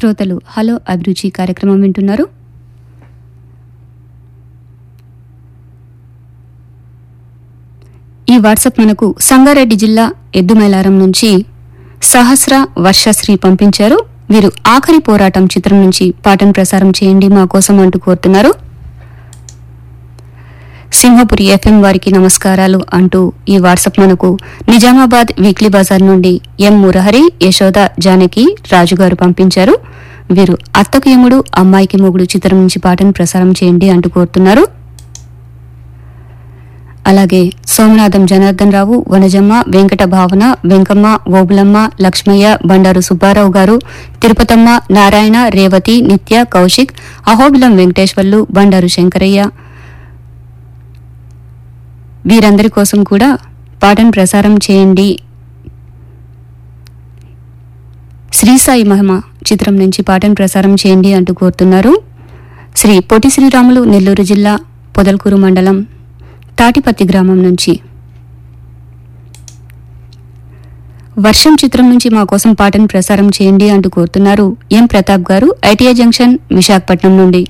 శ్రోతలు హలో అభిరుచి కార్యక్రమం వింటున్నారు ఈ వాట్సాప్ మనకు సంగారెడ్డి జిల్లా ఎద్దుమైలారం నుంచి సహస్ర వర్షశ్రీ పంపించారు వీరు ఆఖరి పోరాటం చిత్రం నుంచి పాటను ప్రసారం చేయండి మా కోసం అంటూ కోరుతున్నారు సింహపురి ఎఫ్ఎం వారికి నమస్కారాలు అంటూ ఈ వాట్సాప్ మనకు నిజామాబాద్ వీక్లీ బజార్ నుండి ఎం మురహరి యశోద జానకి రాజుగారు పంపించారు వీరు అత్తకు యముడు అమ్మాయికి మొగుడు చిత్రం నుంచి పాటను ప్రసారం చేయండి అంటూ కోరుతున్నారు అలాగే సోమనాథం జనార్దన్ రావు వనజమ్మ వెంకట భావన వెంకమ్మ ఓబులమ్మ లక్ష్మయ్య బండారు సుబ్బారావు గారు తిరుపతమ్మ నారాయణ రేవతి నిత్య కౌశిక్ అహోబిలం వెంకటేశ్వర్లు బండారు శంకరయ్య వీరందరి కోసం కూడా పాటను ప్రసారం చేయండి శ్రీసాయి మహిమ చిత్రం నుంచి పాటను ప్రసారం చేయండి అంటూ కోరుతున్నారు శ్రీ పొట్టి శ్రీరాములు నెల్లూరు జిల్లా పొదల్కూరు మండలం తాటిపత్తి గ్రామం నుంచి వర్షం చిత్రం నుంచి మా కోసం పాటను ప్రసారం చేయండి అంటూ కోరుతున్నారు ఎం ప్రతాప్ గారు ఐటీఐ జంక్షన్ విశాఖపట్నం నుండి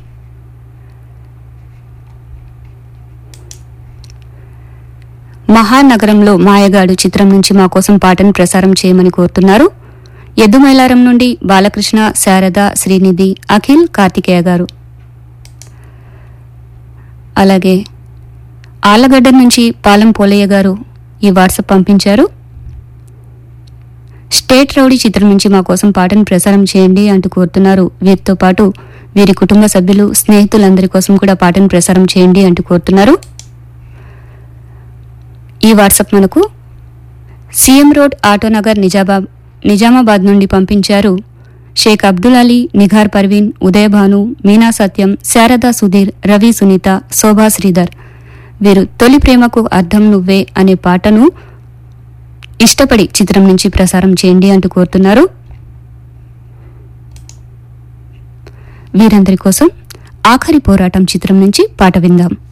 మహానగరంలో మాయగాడు చిత్రం నుంచి మా కోసం పాటను ప్రసారం చేయమని కోరుతున్నారు ఎద్దుమైలారం నుండి బాలకృష్ణ శారద శ్రీనిధి అఖిల్ కార్తికేయ గారు అలాగే ఆలగడ్డ నుంచి పాలెం పోలయ్య గారు ఈ వాట్సాప్ పంపించారు స్టేట్ రౌడీ చిత్రం నుంచి మా కోసం పాటను ప్రసారం చేయండి అంటూ కోరుతున్నారు వీరితో పాటు వీరి కుటుంబ సభ్యులు స్నేహితులందరి కోసం కూడా పాటను ప్రసారం చేయండి అంటూ కోరుతున్నారు ఈ వాట్సాప్ మనకు సీఎం రోడ్ ఆటోనగర్ నిజాబాద్ నిజామాబాద్ నుండి పంపించారు షేక్ అబ్దుల్ అలీ నిఘార్ పర్వీన్ ఉదయ్ భాను మీనా సత్యం శారదా సుధీర్ రవి సునీత శోభా శ్రీధర్ వీరు తొలి ప్రేమకు అర్థం నువ్వే అనే పాటను ఇష్టపడి చిత్రం నుంచి ప్రసారం చేయండి అంటూ కోరుతున్నారు వీరందరి కోసం ఆఖరి పోరాటం చిత్రం నుంచి పాట విందాం